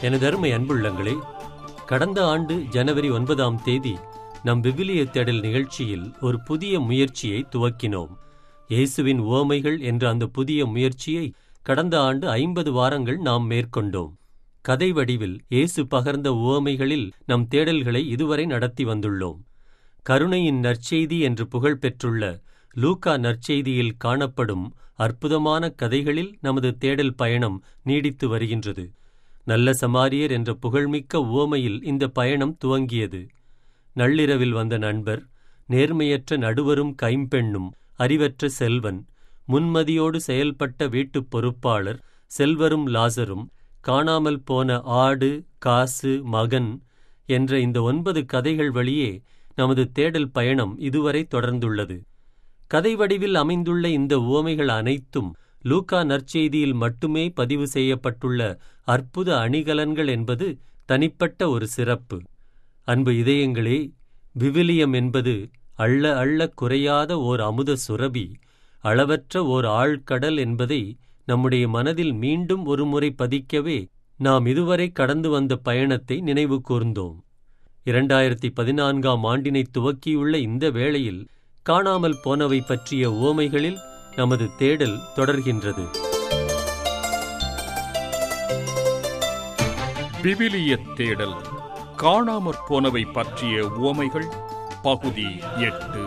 எனதருமை அன்புள்ளங்களே கடந்த ஆண்டு ஜனவரி ஒன்பதாம் தேதி நம் விவிலிய தேடல் நிகழ்ச்சியில் ஒரு புதிய முயற்சியை துவக்கினோம் இயேசுவின் உவமைகள் என்ற அந்த புதிய முயற்சியை கடந்த ஆண்டு ஐம்பது வாரங்கள் நாம் மேற்கொண்டோம் கதை வடிவில் இயேசு பகர்ந்த உவமைகளில் நம் தேடல்களை இதுவரை நடத்தி வந்துள்ளோம் கருணையின் நற்செய்தி என்று புகழ் பெற்றுள்ள லூக்கா நற்செய்தியில் காணப்படும் அற்புதமான கதைகளில் நமது தேடல் பயணம் நீடித்து வருகின்றது நல்ல சமாரியர் என்ற புகழ்மிக்க உவமையில் இந்த பயணம் துவங்கியது நள்ளிரவில் வந்த நண்பர் நேர்மையற்ற நடுவரும் கைம்பெண்ணும் அறிவற்ற செல்வன் முன்மதியோடு செயல்பட்ட வீட்டுப் பொறுப்பாளர் செல்வரும் லாசரும் காணாமல் போன ஆடு காசு மகன் என்ற இந்த ஒன்பது கதைகள் வழியே நமது தேடல் பயணம் இதுவரை தொடர்ந்துள்ளது கதை வடிவில் அமைந்துள்ள இந்த உவமைகள் அனைத்தும் லூக்கா நற்செய்தியில் மட்டுமே பதிவு செய்யப்பட்டுள்ள அற்புத அணிகலன்கள் என்பது தனிப்பட்ட ஒரு சிறப்பு அன்பு இதயங்களே விவிலியம் என்பது அள்ள அள்ள குறையாத ஓர் அமுத சுரபி அளவற்ற ஓர் ஆழ்கடல் என்பதை நம்முடைய மனதில் மீண்டும் ஒருமுறை பதிக்கவே நாம் இதுவரை கடந்து வந்த பயணத்தை நினைவு கூர்ந்தோம் இரண்டாயிரத்தி பதினான்காம் ஆண்டினை துவக்கியுள்ள இந்த வேளையில் காணாமல் போனவை பற்றிய உவமைகளில் நமது தேடல் தொடர்கின்றது விவிலிய தேடல் காணாமற் போனவை பற்றிய உவமைகள் பகுதி எட்டு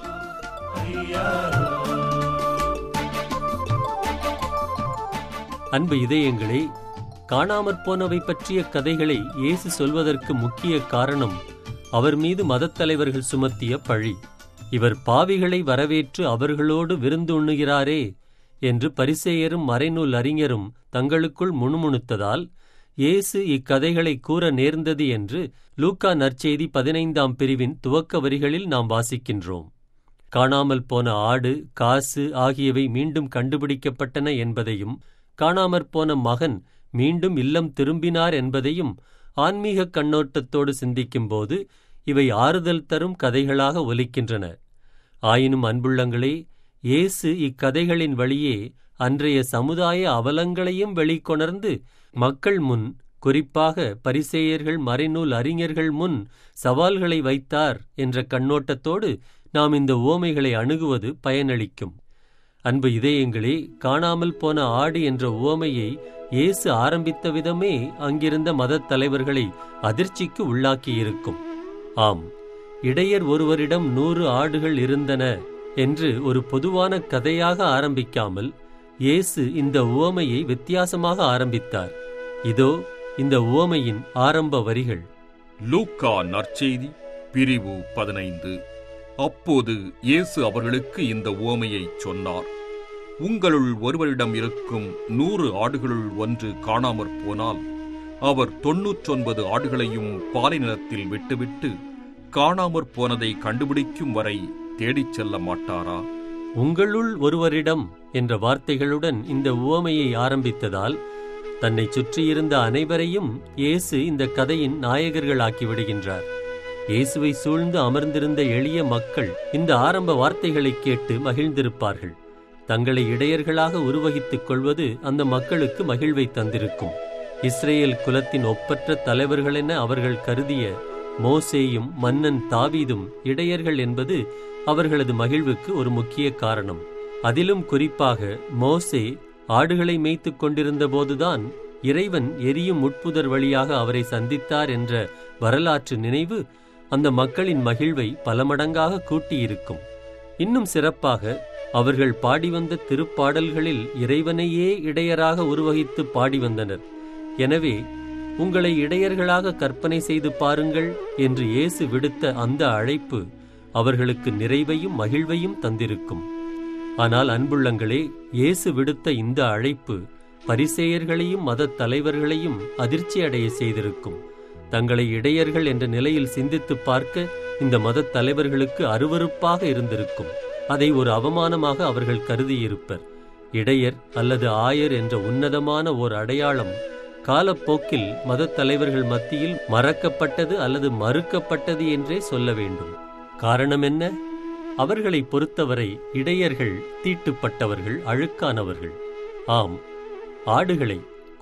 அன்பு இதயங்களே காணாமற் போனவை பற்றிய கதைகளை இயேசு சொல்வதற்கு முக்கிய காரணம் அவர் மீது மதத் தலைவர்கள் சுமத்திய பழி இவர் பாவிகளை வரவேற்று அவர்களோடு விருந்து உண்ணுகிறாரே என்று பரிசேயரும் மறைநூல் அறிஞரும் தங்களுக்குள் முணுமுணுத்ததால் இயேசு இக்கதைகளை கூற நேர்ந்தது என்று லூக்கா நற்செய்தி பதினைந்தாம் பிரிவின் துவக்க வரிகளில் நாம் வாசிக்கின்றோம் காணாமல் போன ஆடு காசு ஆகியவை மீண்டும் கண்டுபிடிக்கப்பட்டன என்பதையும் காணாமற் போன மகன் மீண்டும் இல்லம் திரும்பினார் என்பதையும் ஆன்மீக கண்ணோட்டத்தோடு சிந்திக்கும்போது இவை ஆறுதல் தரும் கதைகளாக ஒலிக்கின்றன ஆயினும் அன்புள்ளங்களே இயேசு இக்கதைகளின் வழியே அன்றைய சமுதாய அவலங்களையும் வெளிக்கொணர்ந்து மக்கள் முன் குறிப்பாக பரிசேயர்கள் மறைநூல் அறிஞர்கள் முன் சவால்களை வைத்தார் என்ற கண்ணோட்டத்தோடு நாம் இந்த ஓமைகளை அணுகுவது பயனளிக்கும் அன்பு இதயங்களே காணாமல் போன ஆடு என்ற உவமையை இயேசு ஆரம்பித்த விதமே அங்கிருந்த மதத் தலைவர்களை அதிர்ச்சிக்கு உள்ளாக்கியிருக்கும் ஆம் இடையர் ஒருவரிடம் நூறு ஆடுகள் இருந்தன என்று ஒரு பொதுவான கதையாக ஆரம்பிக்காமல் இயேசு இந்த உவமையை வித்தியாசமாக ஆரம்பித்தார் இதோ இந்த உவமையின் ஆரம்ப வரிகள் லூக்கா நற்செய்தி பிரிவு பதினைந்து அப்போது இயேசு அவர்களுக்கு இந்த உவமையைச் சொன்னார் உங்களுள் ஒருவரிடம் இருக்கும் நூறு ஆடுகளுள் ஒன்று காணாமற் போனால் அவர் தொன்னூற்றொன்பது ஆடுகளையும் பாலை நிலத்தில் விட்டுவிட்டு காணாமற் போனதை கண்டுபிடிக்கும் வரை தேடிச் செல்ல மாட்டாரா உங்களுள் ஒருவரிடம் என்ற வார்த்தைகளுடன் இந்த உவமையை ஆரம்பித்ததால் தன்னை சுற்றியிருந்த அனைவரையும் இயேசு இந்த கதையின் நாயகர்களாக்கி விடுகின்றார் இயேசுவை சூழ்ந்து அமர்ந்திருந்த எளிய மக்கள் இந்த ஆரம்ப வார்த்தைகளைக் கேட்டு மகிழ்ந்திருப்பார்கள் தங்களை இடையர்களாக உருவகித்துக் கொள்வது அந்த மக்களுக்கு மகிழ்வை தந்திருக்கும் இஸ்ரேல் குலத்தின் ஒப்பற்ற தலைவர்களென அவர்கள் கருதிய மோசேயும் மன்னன் தாவீதும் இடையர்கள் என்பது அவர்களது மகிழ்வுக்கு ஒரு முக்கிய காரணம் அதிலும் குறிப்பாக மோசே ஆடுகளை மேய்த்துக் கொண்டிருந்த போதுதான் இறைவன் எரியும் உட்புதர் வழியாக அவரை சந்தித்தார் என்ற வரலாற்று நினைவு அந்த மக்களின் மகிழ்வை பல மடங்காக கூட்டியிருக்கும் இன்னும் சிறப்பாக அவர்கள் பாடி வந்த திருப்பாடல்களில் இறைவனையே இடையராக உருவகித்து பாடி வந்தனர் எனவே உங்களை இடையர்களாக கற்பனை செய்து பாருங்கள் என்று இயேசு விடுத்த அந்த அழைப்பு அவர்களுக்கு நிறைவையும் மகிழ்வையும் தந்திருக்கும் ஆனால் அன்புள்ளங்களே இயேசு விடுத்த இந்த அழைப்பு பரிசேயர்களையும் மதத் தலைவர்களையும் அதிர்ச்சி அடைய செய்திருக்கும் தங்களை இடையர்கள் என்ற நிலையில் சிந்தித்துப் பார்க்க இந்த மதத் தலைவர்களுக்கு அருவருப்பாக இருந்திருக்கும் அதை ஒரு அவமானமாக அவர்கள் கருதியிருப்பர் இடையர் அல்லது ஆயர் என்ற உன்னதமான ஓர் அடையாளம் காலப்போக்கில் மதத் தலைவர்கள் மத்தியில் மறக்கப்பட்டது அல்லது மறுக்கப்பட்டது என்றே சொல்ல வேண்டும் காரணம் என்ன அவர்களை பொறுத்தவரை இடையர்கள் தீட்டுப்பட்டவர்கள் அழுக்கானவர்கள் ஆம் ஆடுகளை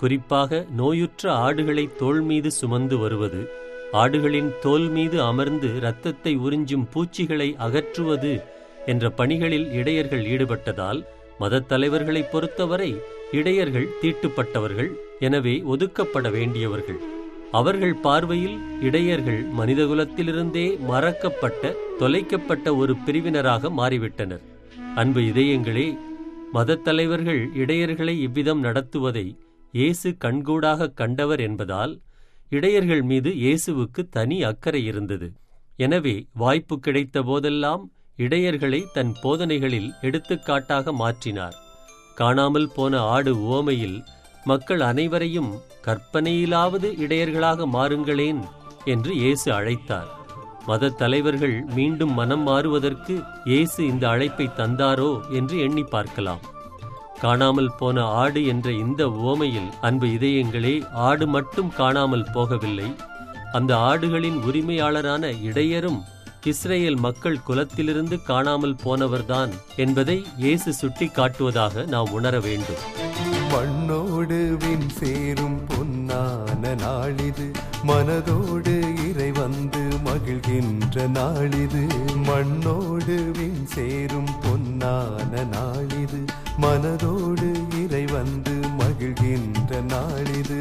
குறிப்பாக நோயுற்ற ஆடுகளை தோள் மீது சுமந்து வருவது ஆடுகளின் தோல் மீது அமர்ந்து இரத்தத்தை உறிஞ்சும் பூச்சிகளை அகற்றுவது என்ற பணிகளில் இடையர்கள் ஈடுபட்டதால் மதத் தலைவர்களைப் பொறுத்தவரை இடையர்கள் தீட்டுப்பட்டவர்கள் எனவே ஒதுக்கப்பட வேண்டியவர்கள் அவர்கள் பார்வையில் இடையர்கள் மனிதகுலத்திலிருந்தே மறக்கப்பட்ட தொலைக்கப்பட்ட ஒரு பிரிவினராக மாறிவிட்டனர் அன்பு இதயங்களே மதத் தலைவர்கள் இடையர்களை இவ்விதம் நடத்துவதை இயேசு கண்கூடாக கண்டவர் என்பதால் இடையர்கள் மீது இயேசுவுக்கு தனி அக்கறை இருந்தது எனவே வாய்ப்பு கிடைத்த போதெல்லாம் இடையர்களை தன் போதனைகளில் எடுத்துக்காட்டாக மாற்றினார் காணாமல் போன ஆடு உவமையில் மக்கள் அனைவரையும் கற்பனையிலாவது இடையர்களாக மாறுங்களேன் என்று இயேசு அழைத்தார் மதத் தலைவர்கள் மீண்டும் மனம் மாறுவதற்கு இயேசு இந்த அழைப்பை தந்தாரோ என்று எண்ணி பார்க்கலாம் காணாமல் போன ஆடு என்ற இந்த உவமையில் அன்பு இதயங்களே ஆடு மட்டும் காணாமல் போகவில்லை அந்த ஆடுகளின் உரிமையாளரான இடையரும் இஸ்ரேல் மக்கள் குலத்திலிருந்து காணாமல் போனவர்தான் என்பதை இயேசு சுட்டி காட்டுவதாக நாம் உணர வேண்டும் மண்ணோடு வின் சேரும் பொன்னான நாளிது மனதோடு இறை வந்து மகிழ்கின்ற நாளிது மண்ணோடு வின் சேரும் பொன்னான நாளிது மனதோடு இறை வந்து மகிழ்கின்ற நாளிது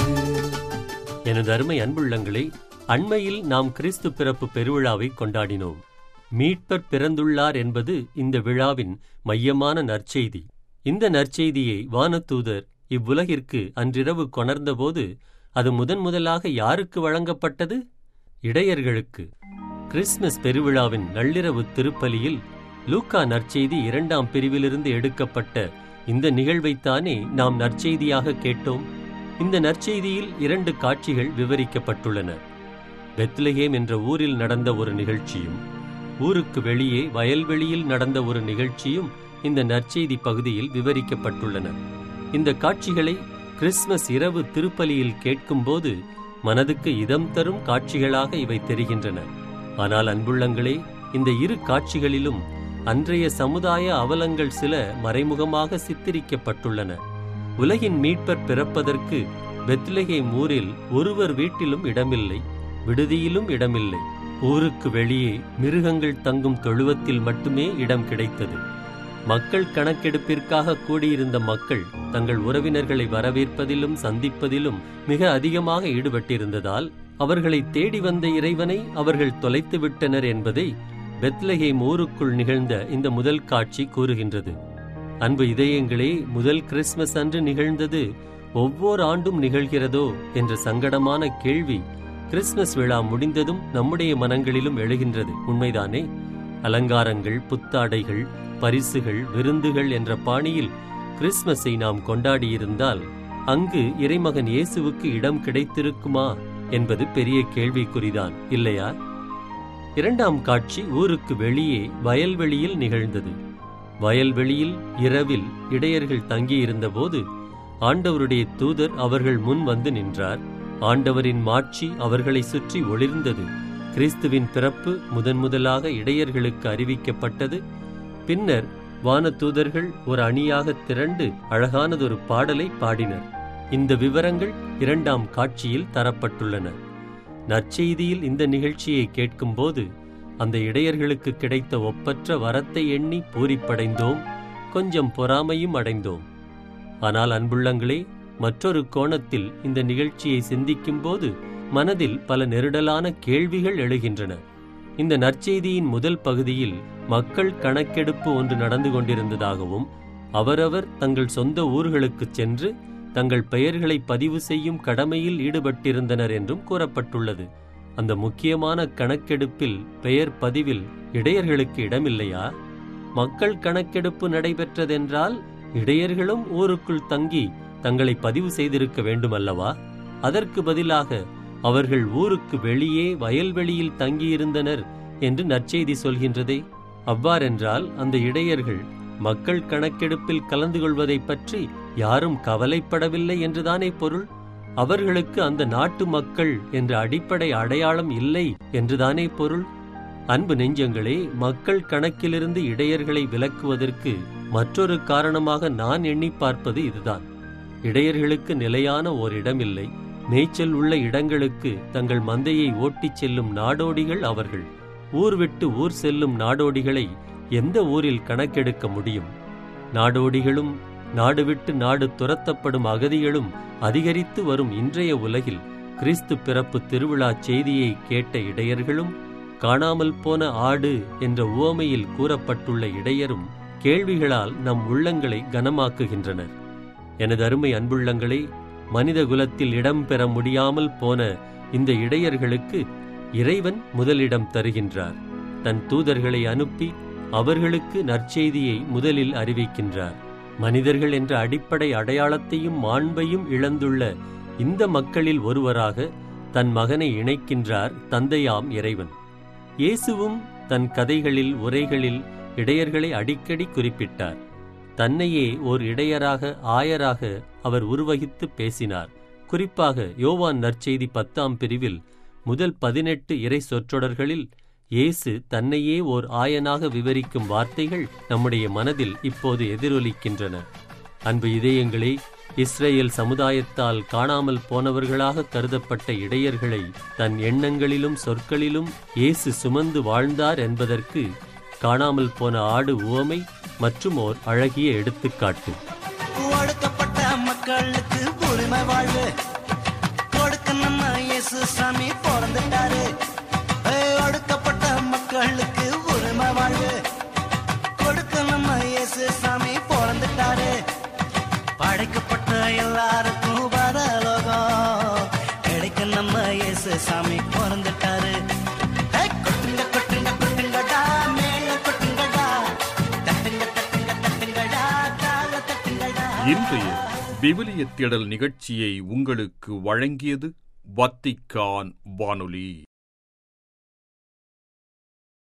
எனது அருமை அன்புள்ளங்களே அண்மையில் நாம் கிறிஸ்து பிறப்பு பெருவிழாவை கொண்டாடினோம் மீட்பர் பிறந்துள்ளார் என்பது இந்த விழாவின் மையமான நற்செய்தி இந்த நற்செய்தியை வானதூதர் இவ்வுலகிற்கு அன்றிரவு கொணர்ந்தபோது அது முதன் முதலாக யாருக்கு வழங்கப்பட்டது இடையர்களுக்கு கிறிஸ்மஸ் பெருவிழாவின் நள்ளிரவு திருப்பலியில் லூக்கா நற்செய்தி இரண்டாம் பிரிவிலிருந்து எடுக்கப்பட்ட இந்த நிகழ்வைத்தானே நாம் நற்செய்தியாக கேட்டோம் இந்த நற்செய்தியில் இரண்டு காட்சிகள் விவரிக்கப்பட்டுள்ளன பெத்லஹேம் என்ற ஊரில் நடந்த ஒரு நிகழ்ச்சியும் ஊருக்கு வெளியே வயல்வெளியில் நடந்த ஒரு நிகழ்ச்சியும் இந்த நற்செய்தி பகுதியில் விவரிக்கப்பட்டுள்ளன இந்த காட்சிகளை கிறிஸ்மஸ் இரவு திருப்பலியில் கேட்கும்போது மனதுக்கு இதம் தரும் காட்சிகளாக இவை தெரிகின்றன ஆனால் அன்புள்ளங்களே இந்த இரு காட்சிகளிலும் அன்றைய சமுதாய அவலங்கள் சில மறைமுகமாக சித்தரிக்கப்பட்டுள்ளன உலகின் மீட்பர் பிறப்பதற்கு பெத்லகேம் ஊரில் ஒருவர் வீட்டிலும் இடமில்லை விடுதியிலும் இடமில்லை ஊருக்கு வெளியே மிருகங்கள் தங்கும் தொழுவத்தில் மட்டுமே இடம் கிடைத்தது மக்கள் கணக்கெடுப்பிற்காக கூடியிருந்த மக்கள் தங்கள் உறவினர்களை வரவேற்பதிலும் சந்திப்பதிலும் மிக அதிகமாக ஈடுபட்டிருந்ததால் அவர்களை தேடி வந்த இறைவனை அவர்கள் தொலைத்து விட்டனர் என்பதை பெத்லகேம் ஊருக்குள் நிகழ்ந்த இந்த முதல் காட்சி கூறுகின்றது அன்பு இதயங்களே முதல் கிறிஸ்மஸ் அன்று நிகழ்ந்தது ஒவ்வொரு ஆண்டும் நிகழ்கிறதோ என்ற சங்கடமான கேள்வி கிறிஸ்மஸ் விழா முடிந்ததும் நம்முடைய மனங்களிலும் எழுகின்றது உண்மைதானே அலங்காரங்கள் புத்தாடைகள் பரிசுகள் விருந்துகள் என்ற பாணியில் கிறிஸ்மஸை நாம் கொண்டாடியிருந்தால் அங்கு இறைமகன் இயேசுவுக்கு இடம் கிடைத்திருக்குமா என்பது பெரிய கேள்விக்குறிதான் இல்லையா இரண்டாம் காட்சி ஊருக்கு வெளியே வயல்வெளியில் நிகழ்ந்தது வயல்வெளியில் இரவில் இடையர்கள் தங்கியிருந்தபோது ஆண்டவருடைய தூதர் அவர்கள் முன் வந்து நின்றார் ஆண்டவரின் மாட்சி அவர்களை சுற்றி ஒளிர்ந்தது கிறிஸ்துவின் பிறப்பு முதன் முதலாக இடையர்களுக்கு அறிவிக்கப்பட்டது பின்னர் வானதூதர்கள் ஒரு அணியாக திரண்டு அழகானதொரு பாடலை பாடினர் இந்த விவரங்கள் இரண்டாம் காட்சியில் தரப்பட்டுள்ளன நற்செய்தியில் இந்த நிகழ்ச்சியை கேட்கும்போது அந்த இடையர்களுக்கு கிடைத்த ஒப்பற்ற வரத்தை எண்ணி பூரிப்படைந்தோம் கொஞ்சம் பொறாமையும் அடைந்தோம் ஆனால் அன்புள்ளங்களே மற்றொரு கோணத்தில் இந்த நிகழ்ச்சியை சிந்திக்கும்போது மனதில் பல நெருடலான கேள்விகள் எழுகின்றன இந்த நற்செய்தியின் முதல் பகுதியில் மக்கள் கணக்கெடுப்பு ஒன்று நடந்து கொண்டிருந்ததாகவும் அவரவர் தங்கள் சொந்த ஊர்களுக்குச் சென்று தங்கள் பெயர்களை பதிவு செய்யும் கடமையில் ஈடுபட்டிருந்தனர் என்றும் கூறப்பட்டுள்ளது அந்த முக்கியமான கணக்கெடுப்பில் பெயர் பதிவில் இடையர்களுக்கு இடமில்லையா மக்கள் கணக்கெடுப்பு நடைபெற்றதென்றால் இடையர்களும் ஊருக்குள் தங்கி தங்களை பதிவு செய்திருக்க வேண்டுமல்லவா அதற்கு பதிலாக அவர்கள் ஊருக்கு வெளியே வயல்வெளியில் தங்கியிருந்தனர் என்று நற்செய்தி சொல்கின்றதே அவ்வாறென்றால் அந்த இடையர்கள் மக்கள் கணக்கெடுப்பில் கலந்து கொள்வதைப் பற்றி யாரும் கவலைப்படவில்லை என்றுதானே பொருள் அவர்களுக்கு அந்த நாட்டு மக்கள் என்ற அடிப்படை அடையாளம் இல்லை என்றுதானே பொருள் அன்பு நெஞ்சங்களே மக்கள் கணக்கிலிருந்து இடையர்களை விலக்குவதற்கு மற்றொரு காரணமாக நான் எண்ணி பார்ப்பது இதுதான் இடையர்களுக்கு நிலையான ஓர் இடமில்லை மேய்ச்சல் உள்ள இடங்களுக்கு தங்கள் மந்தையை ஓட்டிச் செல்லும் நாடோடிகள் அவர்கள் ஊர் விட்டு ஊர் செல்லும் நாடோடிகளை எந்த ஊரில் கணக்கெடுக்க முடியும் நாடோடிகளும் நாடு விட்டு நாடு துரத்தப்படும் அகதிகளும் அதிகரித்து வரும் இன்றைய உலகில் கிறிஸ்து பிறப்பு திருவிழா செய்தியை கேட்ட இடையர்களும் காணாமல் போன ஆடு என்ற உவமையில் கூறப்பட்டுள்ள இடையரும் கேள்விகளால் நம் உள்ளங்களை கனமாக்குகின்றனர் எனது அருமை அன்புள்ளங்களே மனித குலத்தில் இடம் பெற முடியாமல் போன இந்த இடையர்களுக்கு இறைவன் முதலிடம் தருகின்றார் தன் தூதர்களை அனுப்பி அவர்களுக்கு நற்செய்தியை முதலில் அறிவிக்கின்றார் மனிதர்கள் என்ற அடிப்படை அடையாளத்தையும் மாண்பையும் இழந்துள்ள இந்த மக்களில் ஒருவராக தன் மகனை இணைக்கின்றார் தந்தையாம் இறைவன் இயேசுவும் தன் கதைகளில் உரைகளில் இடையர்களை அடிக்கடி குறிப்பிட்டார் தன்னையே ஓர் இடையராக ஆயராக அவர் உருவகித்து பேசினார் குறிப்பாக யோவான் நற்செய்தி பத்தாம் பிரிவில் முதல் பதினெட்டு இறை சொற்றொடர்களில் இயேசு தன்னையே ஓர் ஆயனாக விவரிக்கும் வார்த்தைகள் நம்முடைய மனதில் இப்போது எதிரொலிக்கின்றன அன்பு இதயங்களே இஸ்ரேல் சமுதாயத்தால் காணாமல் போனவர்களாக கருதப்பட்ட இடையர்களை தன் எண்ணங்களிலும் சொற்களிலும் இயேசு சுமந்து வாழ்ந்தார் என்பதற்கு காணாமல் போன ஆடு உவமை மற்றும் ஓர் அழகிய எடுத்துக்காட்டு ஒடுக்கப்பட்ட மக்களுக்கு உரிமை வாழ்வு கொடுக்க நம்ம இயேசு சாமி பிறந்துட்டாரு ஏய், ஒடுக்கப்பட்ட மக்களுக்கு உரிமை வாழ்வு கொடுக்க நம்ம இயேசு சாமி பிறந்துட்டாரு படைக்கப்பட்ட எல்லாருக்கும் பரலோகம் கிடைக்க நம்ம இயேசு சாமி பிறந்துட்டாரு ஏய், கொட்டுங்க கொட்டுங்க கொட்டுங்கடா மேல கொட்டுங்கடா தட்டுங்க தட்டுங்க தட்டுங்கடா கால தட்டுங்கடா இன்றைய விவிலிய தேடல் நிகழ்ச்சியை உங்களுக்கு வழங்கியது வத்திக்கான் வானொலி